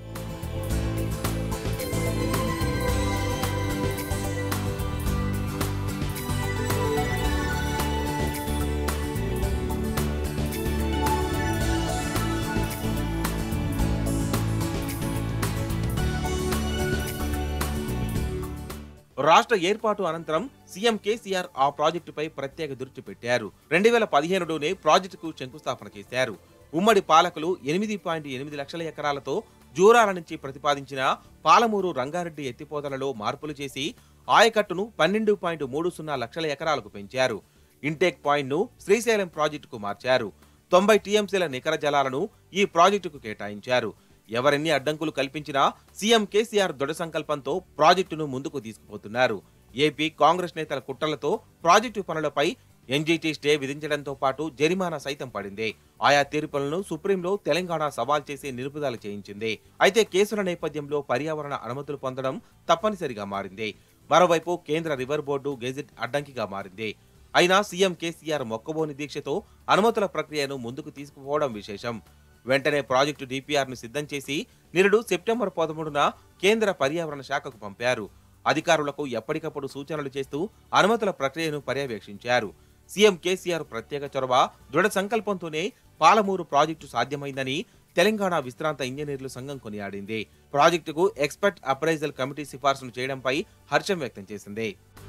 రాష్ట్ర ఏర్పాటు అనంతరం సీఎం కేసీఆర్ ఆ ప్రాజెక్టుపై ప్రత్యేక దృష్టి పెట్టారు రెండు వేల పదిహేనులోనే ప్రాజెక్టుకు శంకుస్థాపన చేశారు ఉమ్మడి పాలకులు ఎనిమిది పాయింట్ ఎనిమిది లక్షల ఎకరాలతో జూరాల నుంచి ప్రతిపాదించిన పాలమూరు రంగారెడ్డి ఎత్తిపోతలలో మార్పులు చేసి ఆయకట్టును పన్నెండు పాయింట్ మూడు సున్నా లక్షల ఎకరాలకు పెంచారు ఇంటేక్ పాయింట్ ను శ్రీశైలం ప్రాజెక్టుకు మార్చారు తొంభై టీఎంసీల నికర జలాలను ఈ ప్రాజెక్టుకు కేటాయించారు ఎవరెన్ని అడ్డంకులు కల్పించినా సీఎం కేసీఆర్ దృఢ సంకల్పంతో ప్రాజెక్టును ముందుకు తీసుకుపోతున్నారు ఏపీ కాంగ్రెస్ నేతల కుట్రలతో ప్రాజెక్టు పనులపై ఎన్జీటీ స్టే విధించడంతో పాటు జరిమానా సైతం పడింది ఆయా తీర్పులను సుప్రీంలో తెలంగాణ సవాల్ చేసి నిలుపుదల చేయించింది అయితే కేసుల నేపథ్యంలో పర్యావరణ అనుమతులు పొందడం తప్పనిసరిగా మారింది మరోవైపు కేంద్ర రివర్ బోర్డు గెజిట్ అడ్డంకిగా మారింది అయినా సీఎం కేసీఆర్ మొక్కబోని దీక్షతో అనుమతుల ప్రక్రియను ముందుకు తీసుకుపోవడం విశేషం వెంటనే ప్రాజెక్టు డిపిఆర్ ను సిద్ధం చేసి నిరుడు సెప్టెంబర్ పదమూడున కేంద్ర పర్యావరణ శాఖకు పంపారు అధికారులకు ఎప్పటికప్పుడు సూచనలు చేస్తూ అనుమతుల ప్రక్రియను పర్యవేక్షించారు సీఎం కేసీఆర్ ప్రత్యేక చొరవ దృఢ సంకల్పంతోనే పాలమూరు ప్రాజెక్టు సాధ్యమైందని తెలంగాణ విశ్రాంత ఇంజనీర్లు సంఘం కొనియాడింది ప్రాజెక్టుకు ఎక్స్పర్ట్ అప్రైజల్ కమిటీ సిఫార్సును చేయడంపై హర్షం వ్యక్తం చేసింది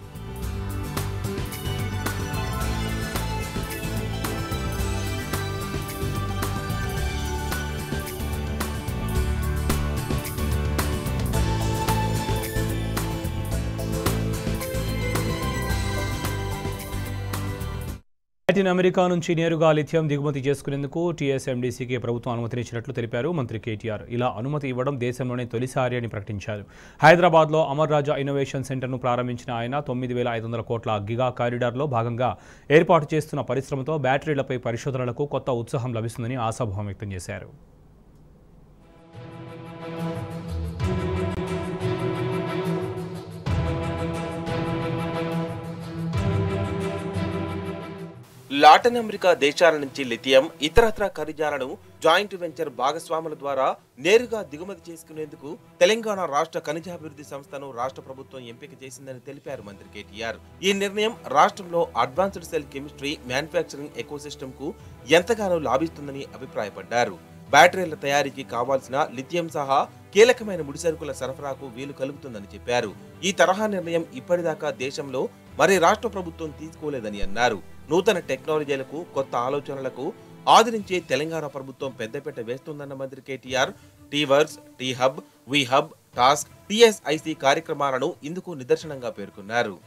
లాటిన్ అమెరికా నుంచి నేరుగా లిథియం దిగుమతి చేసుకునేందుకు టీఎస్ఎండీసీకి ప్రభుత్వం అనుమతినిచ్చినట్లు తెలిపారు మంత్రి కేటీఆర్ ఇలా అనుమతి ఇవ్వడం దేశంలోనే తొలిసారి అని ప్రకటించారు హైదరాబాద్లో అమర్ రాజా ఇన్నోవేషన్ సెంటర్ను ప్రారంభించిన ఆయన తొమ్మిది వేల ఐదు వందల కోట్ల గిగా కారిడార్లో భాగంగా ఏర్పాటు చేస్తున్న పరిశ్రమతో బ్యాటరీలపై పరిశోధనలకు కొత్త ఉత్సాహం లభిస్తుందని ఆశాభావం వ్యక్తం చేశారు లాటిన్ అమెరికా దేశాల నుంచి లిథియం ఇతరత్ర ఖనిజాలను జాయింట్ వెంచర్ భాగస్వాముల ద్వారా నేరుగా దిగుమతి చేసుకునేందుకు తెలంగాణ రాష్ట్ర ఖనిజాభివృద్ధి సంస్థను రాష్ట్ర ప్రభుత్వం ఎంపిక చేసిందని తెలిపారు మంత్రి కేటీఆర్ ఈ నిర్ణయం రాష్ట్రంలో advanced cell chemistry manufacturing ecosystem కు ఎంతగానో లాభిస్తుందని అభిప్రాయపడ్డారు బ్యాటరీల తయారీకి కావాల్సిన లిథియం సహా కీలకమైన ముడిసరుకుల సరఫరాకు వీలు కలుగుతుందని చెప్పారు ఈ తరహా నిర్ణయం ఇప్పటిదాకా దేశంలో మరి రాష్ట్ర ప్రభుత్వం తీసుకోలేదని అన్నారు నూతన టెక్నాలజీలకు కొత్త ఆలోచనలకు ఆదరించే తెలంగాణ ప్రభుత్వం పెద్దపీట వేస్తుందన్న మంత్రి KTR T works T hub we hub task TSIC కార్యక్రమాలను ఇందుకు నిదర్శనంగా పేర్కొన్నారు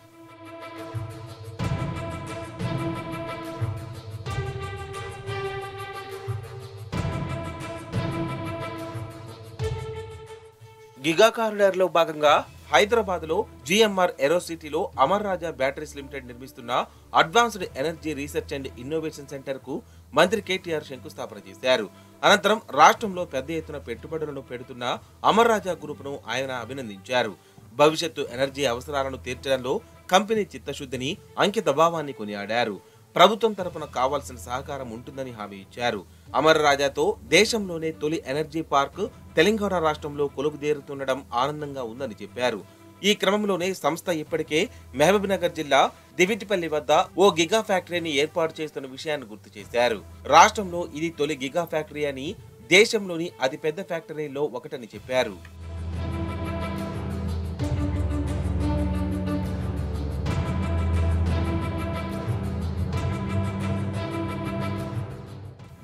గిగా కారిడార్ లో భాగంగా హైదరాబాద్ లో జిఎంఆర్ ఏరోసిటీలో అమర్ రాజా బ్యాటరీస్ లిమిటెడ్ నిర్మిస్తున్న advanced energy research and innovation centre కు మంత్రి కేటీఆర్ శంకుస్థాపన చేశారు అనంతరం రాష్ట్రంలో పెద్ద ఎత్తున పెట్టుబడులను పెడుతున్న అమర్ రాజా గ్రూప్ ను ఆయన అభినందించారు భవిష్యత్తు ఎనర్జీ అవసరాలను తీర్చడంలో కంపెనీ చిత్తశుద్ధిని అంకిత భావాన్ని కొనియాడారు ప్రభుత్వం తరపున కావాల్సిన సహకారం ఉంటుందని హామీ ఇచ్చారు అమర్ రాజాతో దేశంలోనే తొలి ఎనర్జీ పార్క్ తెలంగాణ రాష్ట్రంలో కొలువుదేరుతుండడం ఆనందంగా ఉందని చెప్పారు ఈ క్రమంలోనే సంస్థ ఇప్పటికే మహబూబ్నగర్ జిల్లా దివిటిపల్లి వద్ద ఓ గిగా ఫ్యాక్టరీని ఏర్పాటు చేస్తున్న విషయాన్ని గుర్తు చేశారు రాష్ట్రంలో ఇది తొలి గిగా ఫ్యాక్టరీ అని దేశంలోని అతిపెద్ద ఫ్యాక్టరీలో ఒకటని చెప్పారు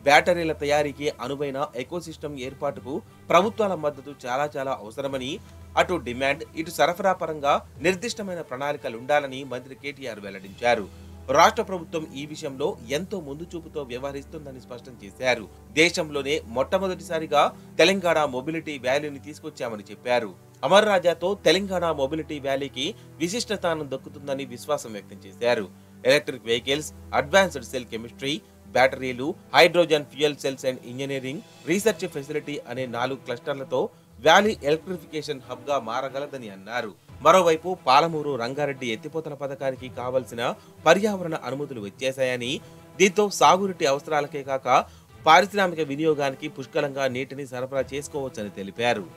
బ్యాటరీల తయారీకి అనువైన ఎకోసిస్టమ్ ఏర్పాటుకు ప్రభుత్వాల మద్దతు చాలా చాలా అవసరమని అటు డిమాండ్ ఇటు సరఫరా పరంగా నిర్దిష్టమైన ప్రణాళికలు ఉండాలని మంత్రి కేటీఆర్ వెల్లడించారు రాష్ట్ర ప్రభుత్వం ఈ విషయంలో ఎంతో ముందు చూపుతో వ్యవహరిస్తుందని స్పష్టం చేశారు దేశంలోనే మొట్టమొదటిసారిగా తెలంగాణ మొబిలిటీ వ్యాలీని తీసుకొచ్చామని చెప్పారు అమర్ రాజాతో తెలంగాణ మొబిలిటీ వ్యాలీకి విశిష్ట స్థానం దక్కుతుందని విశ్వాసం వ్యక్తం చేశారు electric vehicles advanced cell chemistry బ్యాటరీలు hydrogen fuel cells and engineering research facility అనే నాలుగు క్లస్టర్లతో వ్యాలీ ఎలక్ట్రిఫికేషన్ హబ్ గా మారగలదని అన్నారు మరోవైపు పాలమూరు రంగారెడ్డి ఎత్తిపోతల పథకానికి కావలసిన పర్యావరణ అనుమతులు వచ్చేశాయని దీంతో సాగునీటి అవసరాలకే కాక పారిశ్రామిక వినియోగానికి పుష్కలంగా నీటిని సరఫరా చేసుకోవచ్చని తెలిపారు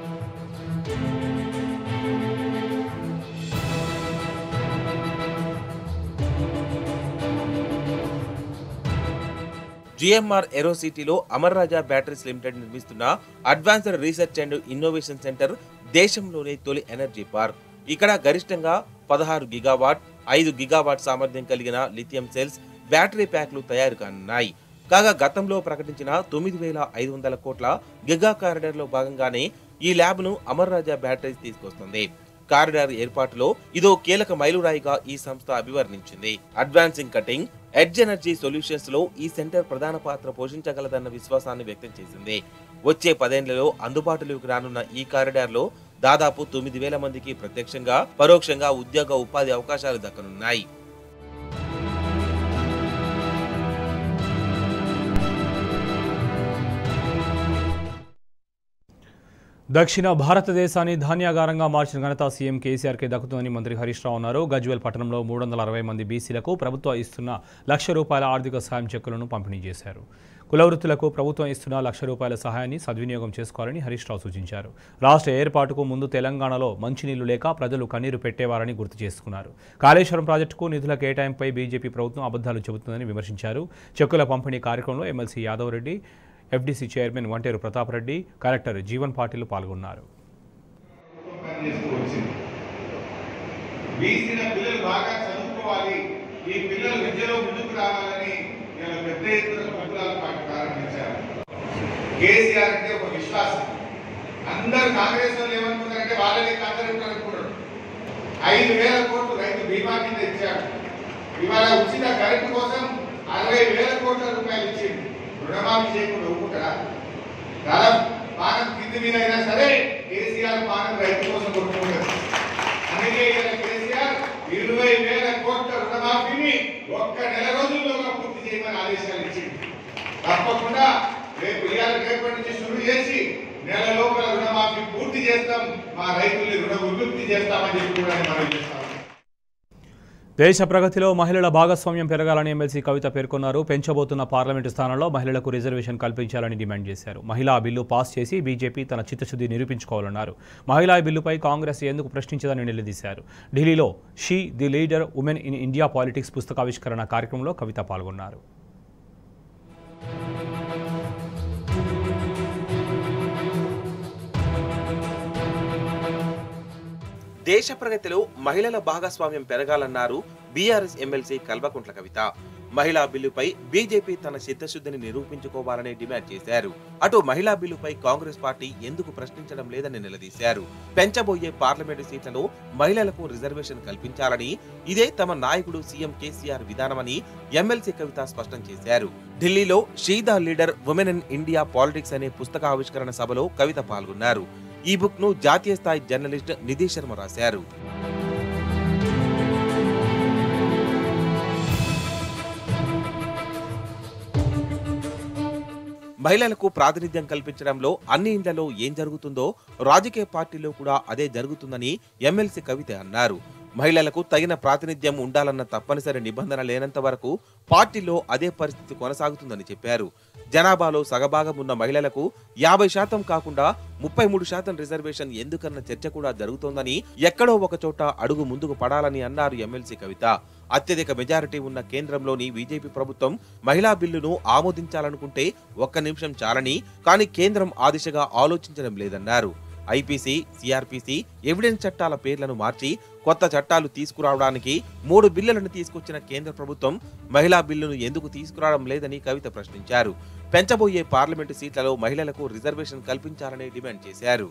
జిఎంఆర్ ఏరోసిటీలో అమర్ రాజా బ్యాటరీస్ లిమిటెడ్ నిర్మిస్తున్న advanced research and innovation centre దేశంలోనే తొలి ఎనర్జీ పార్క్ ఇక్కడ గరిష్టంగా పదహారు గిగావాట్ ఐదు గిగావాట్ సామర్థ్యం కలిగిన లిథియం సెల్స్ బ్యాటరీ ప్యాక్లు తయారు కానున్నాయి కాగా గతంలో ప్రకటించిన తొమ్మిది వేల ఐదు వందల కోట్ల గిగా కారిడార్ లో భాగంగానే ఈ ల్యాబ్ ను అమర్ రాజా బ్యాటరీస్ తీసుకొస్తుంది కారిడార్ ఏర్పాటులో ఇదో కీలక మైలురాయిగా ఈ సంస్థ అభివర్ణించింది advancing cutting edge energy solutions లో ఈ సెంటర్ ప్రధాన పాత్ర పోషించగలదన్న విశ్వాసాన్ని వ్యక్తం చేసింది వచ్చే పదేళ్లలో అందుబాటులోకి రానున్న ఈ కారిడార్ లో దాదాపు తొమ్మిది వేల మందికి ప్రత్యక్షంగా పరోక్షంగా ఉద్యోగ ఉపాధి అవకాశాలు దక్కనున్నాయి దక్షిణ భారతదేశాన్ని ధాన్యాగారంగా మార్చిన ఘనత సీఎం కేసీఆర్కే దక్కుతుందని మంత్రి హరీష్ రావు అన్నారు గజ్వేల్ పట్టణంలో మూడు వందల అరవై మంది బీసీలకు ప్రభుత్వం ఇస్తున్న లక్ష రూపాయల ఆర్థిక సాయం చెక్కులను పంపిణీ చేశారు కులవృత్తులకు ప్రభుత్వం ఇస్తున్న లక్ష రూపాయల సహాయాన్ని సద్వినియోగం చేసుకోవాలని హరీష్ రావు సూచించారు రాష్ట్ర ఏర్పాటుకు ముందు తెలంగాణలో మంచినీళ్లు లేక ప్రజలు కన్నీరు పెట్టేవారని గుర్తు చేసుకున్నారు కాళేశ్వరం ప్రాజెక్టుకు నిధుల కేటాయింపై బీజేపీ ప్రభుత్వం అబద్ధాలు చెబుతుందని విమర్శించారు చెక్కుల పంపిణీ కార్యక్రమంలో MLC Yadav Reddy FDC chairman Vanteru Pratap Reddy collector Jeevan Patil పాల్గొన్నారు పనిచేస్తూ వచ్చింది బీసీల పిల్లలు బాగా చదువుకోవాలి ఈ పిల్లలు విద్యలో ముందుకు రావాలని నేను పెద్ద ఎత్తున ప్రభుత్వాలు పాటు ప్రారంభించారు కేసీఆర్ అంటే ఒక విశ్వాసం అందరు కాంగ్రెస్ వాళ్ళు ఏమనుకున్నారంటే వాళ్ళని అందరూ అనుకున్నారు ఐదు వేల కోట్లు రైతు బీమా కింద ఇచ్చాడు ఇవాళ ఉచిత కరెంటు కోసం అరవై వేల కోట్ల రూపాయలు ఇచ్చింది రుణమాఫీ చేయకుండా ఒప్పుకుంటారా కాలం పానం కింది మీద అయినా సరే కేసీఆర్ పానం రైతు కోసం కొట్టుకుంటారు అందుకే ఇవాళ కేసీఆర్ ఇరవై వేల కోట్ల రుణమాఫీని ఒక్క నెల రోజుల్లోగా పూర్తి చేయమని ఆదేశాలు ఇచ్చింది తప్పకుండా రేపు ఇవాళ రేపటి నుంచి శురు చేసి నెల లోపల రుణమాఫీ పూర్తి చేస్తాం మా రైతుల్ని రుణ విముక్తి చేస్తామని చెప్పి కూడా నేను మనవి చేస్తాను దేశ ప్రగతిలో మహిళల భాగస్వామ్యం పెరగాలని ఎమ్మెల్సీ కవిత పేర్కొన్నారు పెంచబోతున్న పార్లమెంటు స్థానంలో మహిళలకు రిజర్వేషన్ కల్పించాలని డిమాండ్ చేశారు మహిళా బిల్లు పాస్ చేసి బీజేపీ తన చిత్తశుద్ధి నిరూపించుకోవాలన్నారు మహిళా బిల్లుపై కాంగ్రెస్ ఎందుకు ప్రశ్నించదని నిలదీశారు ఢిల్లీలో she the leader women in India politics పుస్తకావిష్కరణ కార్యక్రమంలో కవిత పాల్గొన్నారు దేశ ప్రగతిలో మహిళల భాగస్వామ్యం పెరగాలన్నారు బీఆర్ఎస్ ఎమ్మెల్సీ కల్వకుంట్ల కవిత మహిళా బిల్లుపై బీజేపీ తన చిత్తశుద్ధిని నిరూపించుకోవాలని డిమాండ్ చేశారు అటు మహిళా బిల్లుపై కాంగ్రెస్ పార్టీ ఎందుకు ప్రశ్నించడం లేదని నిలదీశారు పెంచబోయే పార్లమెంటు సీట్లలో మహిళలకు రిజర్వేషన్ కల్పించాలని ఇదే తమ నాయకుడు సీఎం కేసీఆర్ విధానమని ఎమ్మెల్సీ కవిత స్పష్టం చేశారు ఢిల్లీలో she the leader women in India politics అనే పుస్తక ఆవిష్కరణ సభలో కవిత పాల్గొన్నారు ఈ బుక్ ను జాతీయ స్థాయి జర్నలిస్ట్ నిధి శర్మ రాశారు మహిళలకు ప్రాతినిధ్యం కల్పించడంలో అన్ని ఇండ్లలో ఏం జరుగుతుందో రాజకీయ పార్టీలో కూడా అదే జరుగుతుందని ఎమ్మెల్సీ కవిత అన్నారు మహిళలకు తగిన ప్రాతినిధ్యం ఉండాలన్న తప్పనిసరి నిబంధన లేనంత వరకు పార్టీలో అదే పరిస్థితి కొనసాగుతుందని చెప్పారు జనాభాలో సగభాగం ఉన్న మహిళలకు యాభై శాతం కాకుండా ముప్పై మూడు శాతం రిజర్వేషన్ ఎందుకన్న చర్చ కూడా జరుగుతోందని ఎక్కడో ఒక చోట అడుగు ముందుకు పడాలని అన్నారు ఎమ్మెల్సీ కవిత అత్యధిక మెజారిటీ ఉన్న కేంద్రంలోని బీజేపీ ప్రభుత్వం మహిళా బిల్లును ఆమోదించాలనుకుంటే ఒక్క నిమిషం చాలని కానీ కేంద్రం ఆ దిశగా ఆలోచించడం లేదన్నారు ఐపీసీ సిఆర్పిసి ఎవిడెన్స్ చట్టాల పేర్లను మార్చి కొత్త చట్టాలు తీసుకురావడానికి మూడు బిల్లులను తీసుకొచ్చిన కేంద్ర ప్రభుత్వం మహిళా బిల్లును ఎందుకు తీసుకురావడం లేదని కవిత ప్రశ్నించారు పెంచబోయే పార్లమెంటు సీట్లలో మహిళలకు రిజర్వేషన్ కల్పించాలని డిమాండ్ చేశారు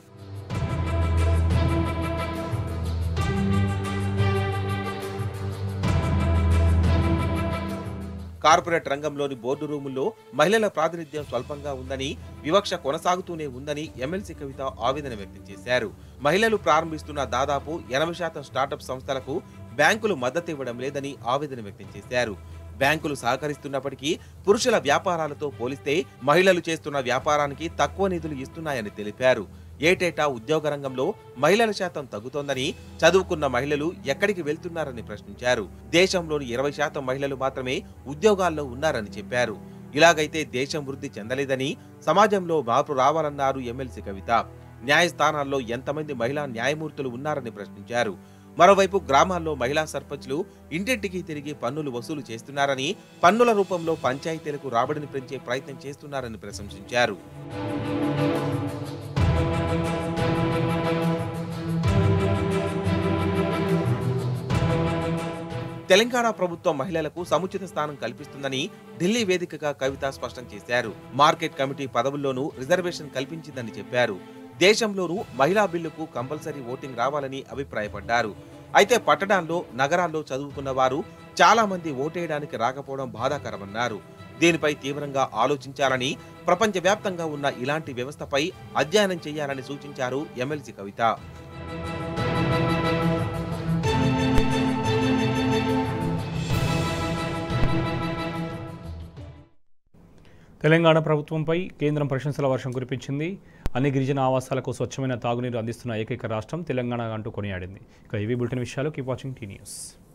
కార్పొరేట్ రంగంలోని బోర్డు రూముల్లో మహిళల ప్రాతినిధ్యం స్వల్పంగా ఉందని వివక్ష కొనసాగుతూనే ఉందని ఎమ్మెల్సీ కవిత ఆవేదన వ్యక్తం చేశారు మహిళలు ప్రారంభిస్తున్న దాదాపు ఎనభై శాతం స్టార్టప్ సంస్థలకు బ్యాంకులు మద్దతు ఇవ్వడం లేదని ఆవేదన వ్యక్తం చేశారు బ్యాంకులు సహకరిస్తున్నప్పటికీ పురుషుల వ్యాపారాలతో పోలిస్తే మహిళలు చేస్తున్న వ్యాపారానికి తక్కువ నిధులు ఇస్తున్నాయని తెలిపారు ఏటేటా ఉద్యోగ రంగంలో మహిళల శాతం తగ్గుతోందని చదువుకున్న మహిళలు ఎక్కడికి వెళ్తున్నారని ప్రశ్నించారు దేశంలోని ఇరవై శాతం మహిళలు మాత్రమే ఉద్యోగాల్లో ఉన్నారని చెప్పారు ఇలాగైతే దేశం వృద్ధి చెందలేదని సమాజంలో మార్పు రావాలన్నారు ఎమ్మెల్సీ కవిత న్యాయస్థానాల్లో ఎంతమంది మహిళా న్యాయమూర్తులు ఉన్నారని ప్రశ్నించారు మరోవైపు గ్రామాల్లో మహిళా సర్పంచ్లు ఇంటింటికి తిరిగి పన్నులు వసూలు చేస్తున్నారని పన్నుల రూపంలో పంచాయతీలకు రాబడిని పెంచే ప్రయత్నం చేస్తున్నారని ప్రశంసించారు తెలంగాణ ప్రభుత్వం మహిళలకు సముచిత స్థానం కల్పిస్తుందని ఢిల్లీ వేదికగా కవిత స్పష్టం చేశారు మార్కెట్ కమిటీ పదవుల్లోనూ రిజర్వేషన్ కల్పించిందని చెప్పారు దేశంలోనూ మహిళా బిల్లుకు కంపల్సరీ ఓటింగ్ రావాలని అభిప్రాయపడ్డారు అయితే పట్టణాల్లో నగరాల్లో చదువుకున్న వారు చాలా మంది ఓటేయడానికి రాకపోవడం బాధాకరమన్నారు దీనిపై తీవ్రంగా ఆలోచించాలని ప్రపంచవ్యాప్తంగా ఉన్న ఇలాంటి వ్యవస్థపై అధ్యయనం చేయాలని సూచించారు ఎమ్మెల్సీ కవిత తెలంగాణ ప్రభుత్వంపై కేంద్రం ప్రశంసల వర్షం కురిపించింది అన్ని గిరిజన ఆవాసాలకు స్వచ్ఛమైన తాగునీరు అందిస్తున్న ఏకైక రాష్ట్రం తెలంగాణ అంటూ కొనియాడింది ఇక ఇవి బులెటిన్ విషయాలు కీప్ వాచింగ్ టీ న్యూస్